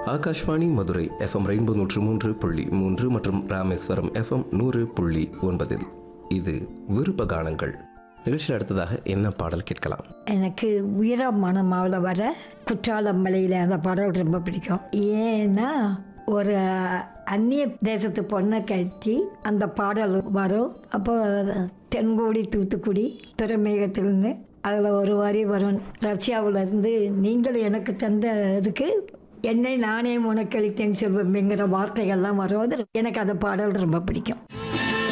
Akashvani Madurai FM rainbow நூற்று மூன்று புள்ளி மூன்று மற்றும் ராமேஸ்வரம் எஃப்எம் நூறு புள்ளி ஒன்பதில் இது விருப்ப கானங்கள் நிகழ்ச்சியில் அடுத்ததாக என்ன பாடல் கேட்கலாம் எனக்கு வீரமான மாவில் வர குற்றாலம் மலையில் அந்த பாடல் ரொம்ப பிடிக்கும் ஏன்னா ஒரு அந்நிய தேசத்து பொண்ணை கட்டி அந்த பாடல் வரும் அப்போ தென்கோடி தூத்துக்குடி துறைமுகத்திலிருந்து அதில் ஒரு வரி வரும் ரஷ்யாவிலேருந்து நீங்கள் எனக்கு தந்த இதுக்கு என்னை நானே உனக்களித்தேன்னு சொல்வேங்கிற வார்த்தைகள்லாம் வரும் அது எனக்கு அந்த பாடல் ரொம்ப பிடிக்கும்